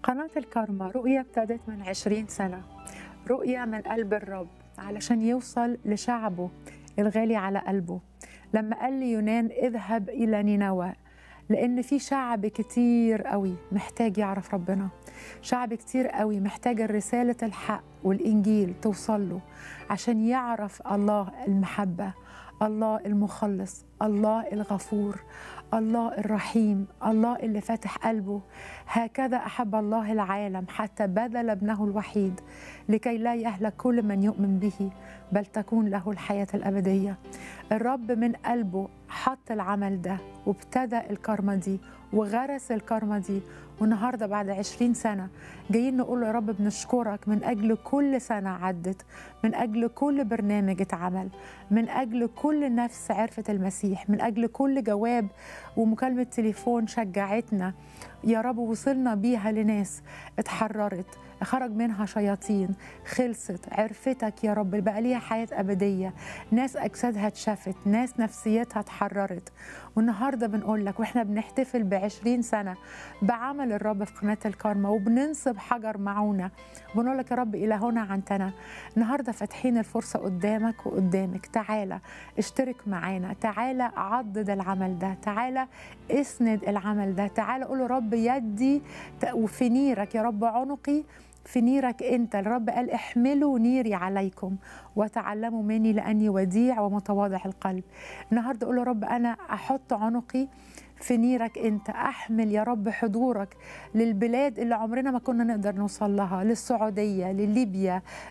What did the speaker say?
قناة الكارما رؤية ابتدت من عشرين سنة رؤية من قلب الرب علشان يوصل لشعبه الغالي على قلبه لما قال لي يونان اذهب إلى نينوى لأن في شعب كتير قوي محتاج يعرف ربنا شعب كتير قوي محتاج رسالة الحق والإنجيل توصل له عشان يعرف الله المحبة الله المخلص الله الغفور الله الرحيم الله اللي فاتح قلبه هكذا احب الله العالم حتى بذل ابنه الوحيد لكي لا يهلك كل من يؤمن به بل تكون له الحياه الابديه الرب من قلبه حط العمل ده وابتدى الكرمه دي وغرس الكرمه دي والنهارده بعد عشرين سنه جايين نقول له يا رب بنشكرك من اجل كل سنه عدت من اجل كل برنامج اتعمل من اجل كل نفس عرفت المسيح من اجل كل جواب ومكالمه تليفون شجعتنا يا رب وصلنا بيها لناس اتحررت خرج منها شياطين خلصت عرفتك يا رب بقى ليها حياة أبدية ناس أجسادها اتشافت ناس نفسيتها اتحررت والنهاردة بنقول لك وإحنا بنحتفل بعشرين سنة بعمل الرب في قناة الكارما وبننصب حجر معونة بنقول لك يا رب إلى هنا عنتنا النهاردة فاتحين الفرصة قدامك وقدامك تعالى اشترك معانا تعالى عضد العمل ده تعالى اسند العمل ده تعالى قول رب يدي وفي نيرك يا رب عنقي في نيرك انت الرب قال احملوا نيري عليكم وتعلموا مني لاني وديع ومتواضع القلب النهارده اقول يا رب انا احط عنقي في نيرك انت احمل يا رب حضورك للبلاد اللي عمرنا ما كنا نقدر نوصل لها للسعوديه لليبيا